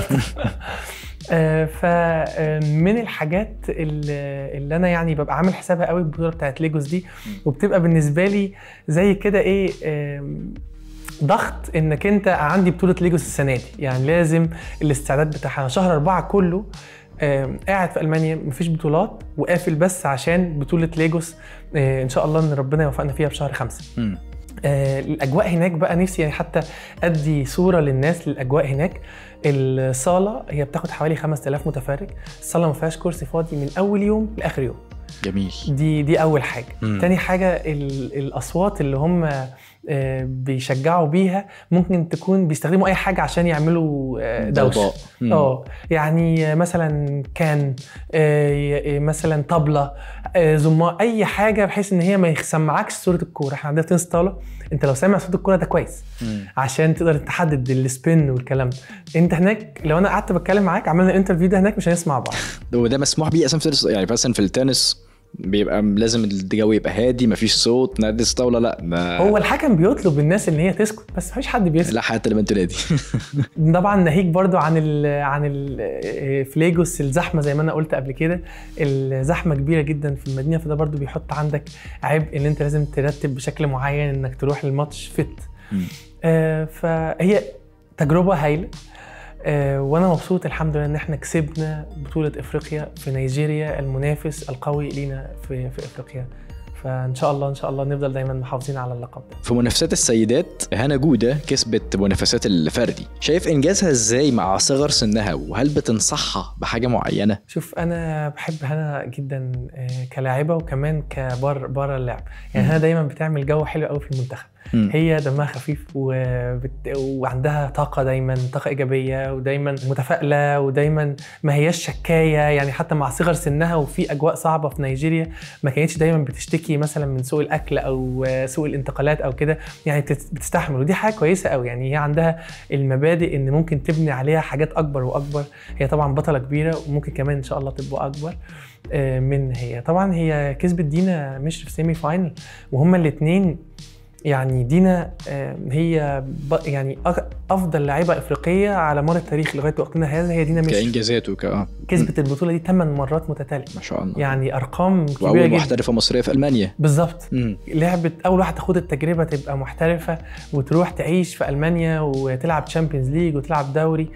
Speaker 2: فمن الحاجات اللي اللي انا يعني ببقى عامل حسابها قوي البطوله بتاعت ليجوس دي وبتبقى بالنسبه لي زي كده ايه آم، ضغط انك انت عندي بطوله ليجوس السنه دي يعني لازم الاستعداد بتاعها أنا شهر أربعة كله آم، قاعد في المانيا مفيش بطولات وقافل بس عشان بطوله ليجوس آه، ان شاء الله ان ربنا يوفقنا فيها في شهر خمسة
Speaker 1: مم.
Speaker 2: آه، الاجواء هناك بقى نفسي يعني حتى ادي صوره للناس للاجواء هناك الصاله هي بتاخد حوالي 5000 متفرج الصاله ما فيهاش كرسي فاضي من اول يوم لاخر يوم
Speaker 1: جميل
Speaker 2: دي دي اول حاجه
Speaker 1: مم.
Speaker 2: تاني حاجه ال- الاصوات اللي هم آه، بيشجعوا بيها ممكن تكون بيستخدموا اي حاجه عشان يعملوا آه، دوشه
Speaker 1: ضوضاء. مم.
Speaker 2: اه يعني مثلا كان آه، ي- مثلا طبله آه، زمار اي حاجه بحيث ان هي ما يسمعكش صوره الكوره احنا عندنا تنس طاوله انت لو سامع صوت الكوره ده كويس
Speaker 1: مم.
Speaker 2: عشان تقدر تحدد السبين والكلام ده انت هناك لو انا قعدت بتكلم معاك عملنا الانترفيو ده هناك مش هنسمع بعض
Speaker 1: وده مسموح بيه اساسا في التنس يعني مثلا في التنس بيبقى لازم الجو يبقى هادي مفيش صوت نادي طاوله لا ده
Speaker 2: هو الحكم بيطلب الناس ان هي تسكت بس مفيش حد بيسكت
Speaker 1: لا حتى لما تنادي
Speaker 2: طبعا ناهيك برضو عن ال عن ال في ليجوس الزحمه زي ما انا قلت قبل كده الزحمه كبيره جدا في المدينه فده برضو بيحط عندك عبء ان انت لازم ترتب بشكل معين انك تروح الماتش فت
Speaker 1: مم.
Speaker 2: آه، فهي تجربه هايله آه، وانا مبسوط الحمد لله ان احنا كسبنا بطوله افريقيا في نيجيريا المنافس القوي لينا في في افريقيا فان شاء الله ان شاء الله نفضل دايما محافظين على اللقب ده
Speaker 1: في منافسات السيدات هنا جودة كسبت منافسات الفردي شايف انجازها ازاي مع صغر سنها وهل بتنصحها بحاجه معينه
Speaker 2: شوف انا بحب هنا جدا آه، كلاعبه وكمان كبر بره اللعب يعني هنا دايما بتعمل جو حلو قوي في المنتخب
Speaker 1: مم.
Speaker 2: هي دمها خفيف وبت... وعندها طاقة دايما طاقة إيجابية ودايما متفائلة ودايما ما هياش شكاية يعني حتى مع صغر سنها وفي أجواء صعبة في نيجيريا ما كانتش دايما بتشتكي مثلا من سوء الأكل أو سوء الانتقالات أو كده يعني بتت- بتستحمل ودي حاجة كويسة قوي يعني هي عندها المبادئ إن ممكن تبني عليها حاجات أكبر وأكبر هي طبعا بطلة كبيرة وممكن كمان إن شاء الله تبقى أكبر آه، من هي طبعا هي كسبت دينا مش في سيمي فاينل وهما الاثنين يعني دينا آه، هي ب- يعني أك- افضل لاعيبه افريقيه على مر التاريخ لغايه وقتنا هذا هي دينا مش
Speaker 1: كانجازات وك اه
Speaker 2: كسبت البطوله دي 8 مرات متتاليه
Speaker 1: ما شاء الله
Speaker 2: يعني ارقام كبيره
Speaker 1: واول
Speaker 2: جدا
Speaker 1: محترفه مصريه في المانيا
Speaker 2: بالظبط
Speaker 1: مم.
Speaker 2: لعبت اول واحده تاخد التجربه تبقى محترفه وتروح تعيش في المانيا وتلعب تشامبيونز ليج وتلعب دوري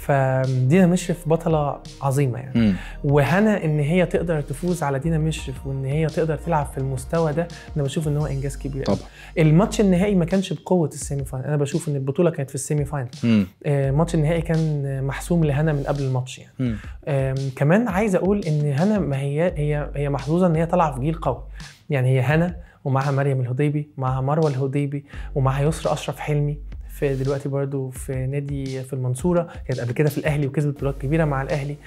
Speaker 2: فدينا مشرف بطله عظيمه يعني
Speaker 1: مم.
Speaker 2: وهنا ان هي تقدر تفوز على دينا مشرف وان هي تقدر تلعب في المستوى ده انا بشوف ان هو انجاز كبير
Speaker 1: طبعا
Speaker 2: الماتش النهائي ما كانش بقوه السيمي فاينل انا بشوف ان البطوله كانت في السيمي فاينل
Speaker 1: مم.
Speaker 2: آه، ماتش النهائي كان محسوم لهنا من قبل الماتش يعني
Speaker 1: مم.
Speaker 2: آم، كمان عايز اقول ان هنا ما هي هي هي محظوظه ان هي طالعه في جيل قوي يعني هي هنا ومعها مريم الهضيبي معها مروه الهضيبي ومعها يسرا اشرف حلمي في دلوقتي برضو في نادي في المنصوره كانت قبل كده في الاهلي وكسبت بطولات كبيره مع الاهلي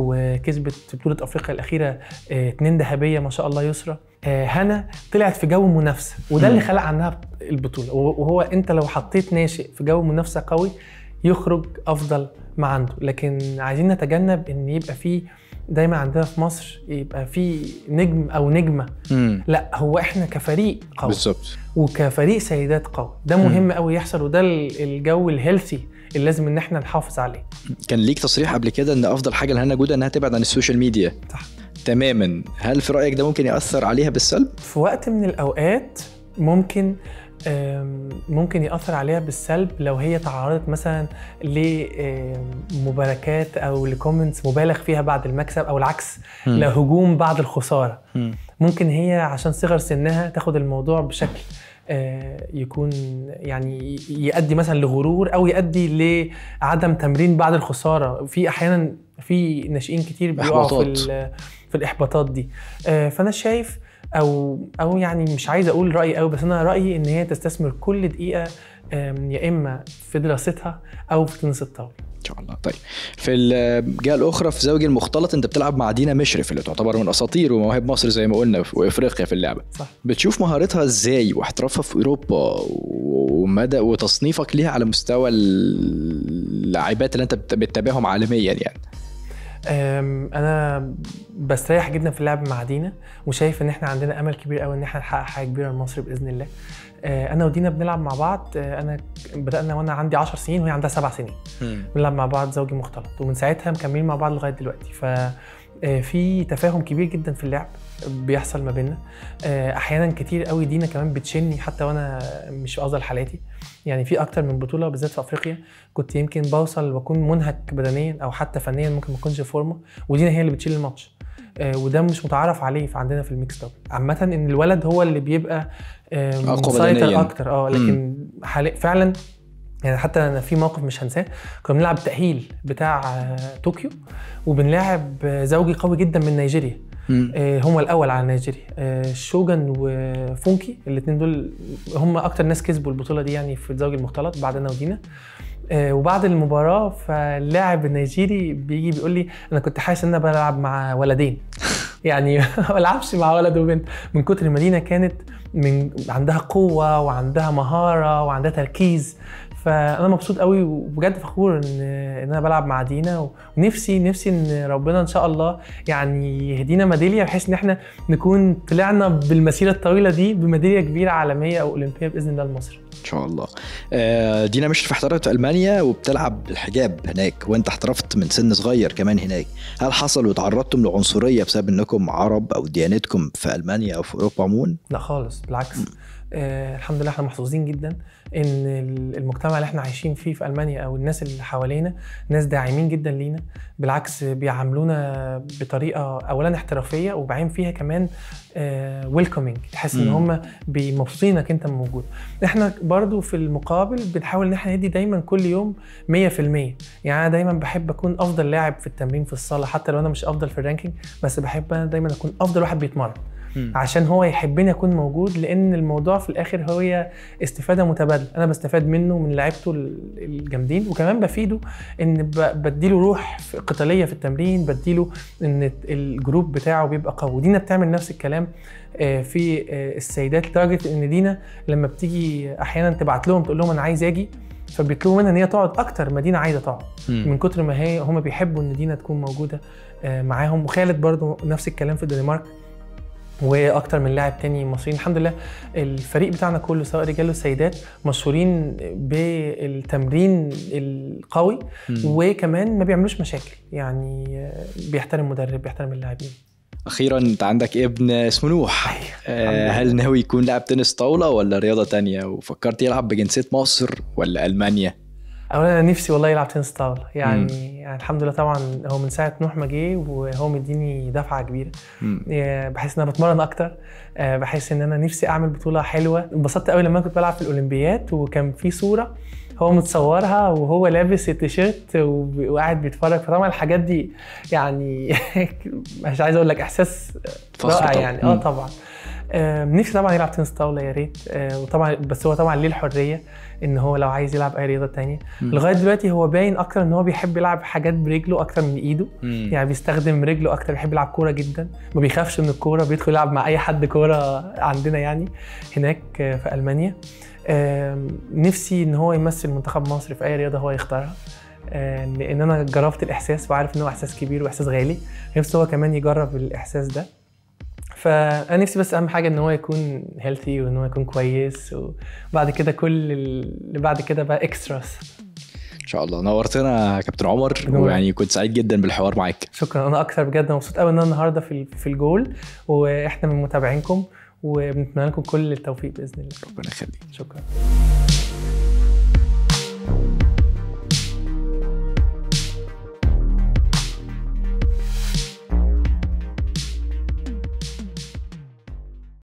Speaker 2: وكسبت بطوله افريقيا الاخيره آه، اتنين ذهبيه ما شاء الله يسرا آه، هنا طلعت في جو منافسه وده اللي
Speaker 1: مم.
Speaker 2: خلق عنها البطوله وهو انت لو حطيت ناشئ في جو منافسه قوي يخرج افضل ما عنده لكن عايزين نتجنب ان يبقى في دايما عندنا في مصر يبقى في نجم او نجمه
Speaker 1: مم.
Speaker 2: لا هو احنا كفريق قوي
Speaker 1: بالظبط
Speaker 2: وكفريق سيدات قوي ده مهم قوي يحصل وده ال- الجو الهيلثي اللي لازم ان احنا نحافظ عليه
Speaker 1: كان ليك تصريح قبل كده ان افضل حاجه لهنا جوده انها تبعد عن السوشيال ميديا
Speaker 2: صح.
Speaker 1: تماما هل في رايك ده ممكن ياثر عليها بالسلب
Speaker 2: في وقت من الاوقات ممكن آم، ممكن ياثر عليها بالسلب لو هي تعرضت مثلا لمباركات او لكومنتس مبالغ فيها بعد المكسب او العكس
Speaker 1: مم.
Speaker 2: لهجوم بعد الخساره
Speaker 1: مم.
Speaker 2: ممكن هي عشان صغر سنها تاخد الموضوع بشكل آه، يكون يعني يؤدي مثلا لغرور او يؤدي لعدم تمرين بعد الخساره في احيانا في ناشئين كتير بيقعوا في
Speaker 1: إحباطات.
Speaker 2: ال- في الاحباطات دي آه، فانا شايف او او يعني مش عايز اقول رايي قوي بس انا رايي ان هي تستثمر كل دقيقه آم، يا اما في دراستها او في تنس الطاوله
Speaker 1: ان شاء الله طيب في الجهه الاخرى في زوجي المختلط انت بتلعب مع دينا مشرف اللي تعتبر من اساطير ومواهب مصر زي ما قلنا وافريقيا في اللعبه
Speaker 2: صح
Speaker 1: بتشوف مهارتها ازاي واحترافها في اوروبا ومدى وتصنيفك ليها على مستوى اللاعبات اللي انت بت- بتتابعهم عالميا يعني
Speaker 2: أم، انا بستريح جدا في اللعب مع دينا وشايف ان احنا عندنا امل كبير قوي ان احنا نحقق حاجه كبيره لمصر باذن الله أه، انا ودينا بنلعب مع بعض أه، انا بدانا وانا عندي 10 سنين وهي عندها 7 سنين بنلعب مع بعض زوجي مختلط ومن ساعتها مكملين مع بعض لغايه دلوقتي ف آه، في تفاهم كبير جدا في اللعب بيحصل ما بيننا آه، احيانا كتير قوي دينا كمان بتشني حتى وانا مش في افضل حالاتي يعني في اكتر من بطوله بالذات في افريقيا كنت يمكن بوصل واكون منهك بدنيا او حتى فنيا ممكن ما اكونش في فورمه ودينا هي اللي بتشيل الماتش آه، وده مش متعارف عليه في عندنا في الميكس دبل عامه ان الولد هو اللي بيبقى آه،
Speaker 1: أقوى
Speaker 2: مسيطر
Speaker 1: بدنياً.
Speaker 2: اكتر اه لكن حالي فعلا يعني حتى انا في موقف مش هنساه كنا بنلعب تاهيل بتاع آه، طوكيو وبنلاعب آه، زوجي قوي جدا من نيجيريا
Speaker 1: مم.
Speaker 2: آه، هم الاول على نيجيريا آه، شوجن وفونكي الاثنين دول هم اكتر ناس كسبوا البطوله دي يعني في الزوج المختلط بعد انا ودينا آه، وبعد المباراه فاللاعب النيجيري بيجي بيقول لي انا كنت حاسس ان انا بلعب مع ولدين يعني ما بلعبش مع ولد وبنت من كتر ما دينا كانت من عندها قوه وعندها مهاره وعندها تركيز فانا مبسوط قوي وبجد فخور ان ان انا بلعب مع دينا ونفسي نفسي ان ربنا ان شاء الله يعني يهدينا ميداليه بحيث ان احنا نكون طلعنا بالمسيره الطويله دي بميداليه كبيره عالميه او اولمبيه باذن الله لمصر
Speaker 1: ان شاء الله آه، دينا مشرف احترفت في المانيا وبتلعب بالحجاب هناك وانت احترفت من سن صغير كمان هناك هل حصل وتعرضتم لعنصريه بسبب انكم عرب او ديانتكم في المانيا او في اوروبا عموما
Speaker 2: لا خالص بالعكس آه الحمد لله احنا محظوظين جدا ان ال- المجتمع اللي احنا عايشين فيه في المانيا او الناس اللي حوالينا ناس داعمين جدا لينا بالعكس بيعاملونا بطريقه اولا احترافيه وبعدين فيها كمان ويلكمينج تحس ان
Speaker 1: مم.
Speaker 2: هم مبسوطين انك انت موجود احنا برضو في المقابل بنحاول ان احنا ندي دايما كل يوم 100% يعني انا دايما بحب اكون افضل لاعب في التمرين في الصاله حتى لو انا مش افضل في الرانكينج بس بحب انا دايما اكون افضل واحد بيتمرن
Speaker 1: مم.
Speaker 2: عشان هو يحبني اكون موجود لان الموضوع في الاخر هو استفاده متبادله انا بستفاد منه من لعيبته ال- الجامدين وكمان بفيده ان ب- بديله روح في- قتاليه في التمرين بديله ان الجروب بتاعه بيبقى قوي دينا بتعمل نفس الكلام آه، في آه، السيدات لدرجه ان دينا لما بتيجي احيانا تبعت لهم تقول لهم انا عايز اجي فبيطلبوا منها ان هي تقعد اكتر ما دينا عايزه تقعد
Speaker 1: مم.
Speaker 2: من كتر ما هي هم بيحبوا ان دينا تكون موجوده آه، معاهم وخالد برضو نفس الكلام في الدنمارك واكتر من لاعب تاني مصريين الحمد لله الفريق بتاعنا كله سواء رجال وسيدات مشهورين بالتمرين القوي
Speaker 1: مم.
Speaker 2: وكمان ما بيعملوش مشاكل يعني آه، بيحترم مدرب بيحترم اللاعبين
Speaker 1: اخيرا انت عندك ابن اسمه نوح آه،
Speaker 2: الحمد
Speaker 1: هل ناوي يكون لاعب تنس طاوله ولا رياضه تانية وفكرت يلعب بجنسيه مصر ولا المانيا
Speaker 2: اولا انا نفسي والله يلعب تنس طاوله يعني, يعني الحمد لله طبعا هو من ساعه نوح ما جه وهو مديني دفعه كبيره
Speaker 1: مم.
Speaker 2: آه، بحس ان انا بتمرن اكتر آه، بحس ان انا نفسي اعمل بطوله حلوه انبسطت قوي لما كنت بلعب في الاولمبيات وكان في صوره هو متصورها وهو لابس التيشيرت وب- وقاعد بيتفرج فطبعا الحاجات دي يعني مش عايز اقول لك احساس
Speaker 1: فخر
Speaker 2: رائع
Speaker 1: طبعاً.
Speaker 2: يعني اه
Speaker 1: مم.
Speaker 2: طبعا آه، نفسي طبعا يلعب تنس طاوله يا ريت آه، وطبعا بس هو طبعا ليه الحريه ان هو لو عايز يلعب اي رياضه تانية
Speaker 1: مم.
Speaker 2: لغايه دلوقتي هو باين اكتر ان هو بيحب يلعب حاجات برجله اكتر من ايده
Speaker 1: مم.
Speaker 2: يعني بيستخدم رجله اكتر بيحب يلعب كوره جدا ما بيخافش من الكوره بيدخل يلعب مع اي حد كوره عندنا يعني هناك آه، في المانيا آم، نفسي ان هو يمثل منتخب مصر في اي رياضه هو يختارها آه، لان انا جربت الاحساس وعارف ان هو احساس كبير واحساس غالي نفسي هو كمان يجرب الاحساس ده فانا نفسي بس اهم حاجه ان هو يكون هيلثي وان هو يكون كويس وبعد كده كل اللي بعد كده بقى اكستراس
Speaker 1: ان شاء الله نورتنا يا كابتن عمر
Speaker 2: نور.
Speaker 1: ويعني كنت سعيد جدا بالحوار معاك
Speaker 2: شكرا انا اكثر بجد مبسوط قوي ان انا النهارده في في الجول واحنا من متابعينكم وبنتمنى لكم كل التوفيق باذن الله
Speaker 1: ربنا يخليك
Speaker 2: شكرا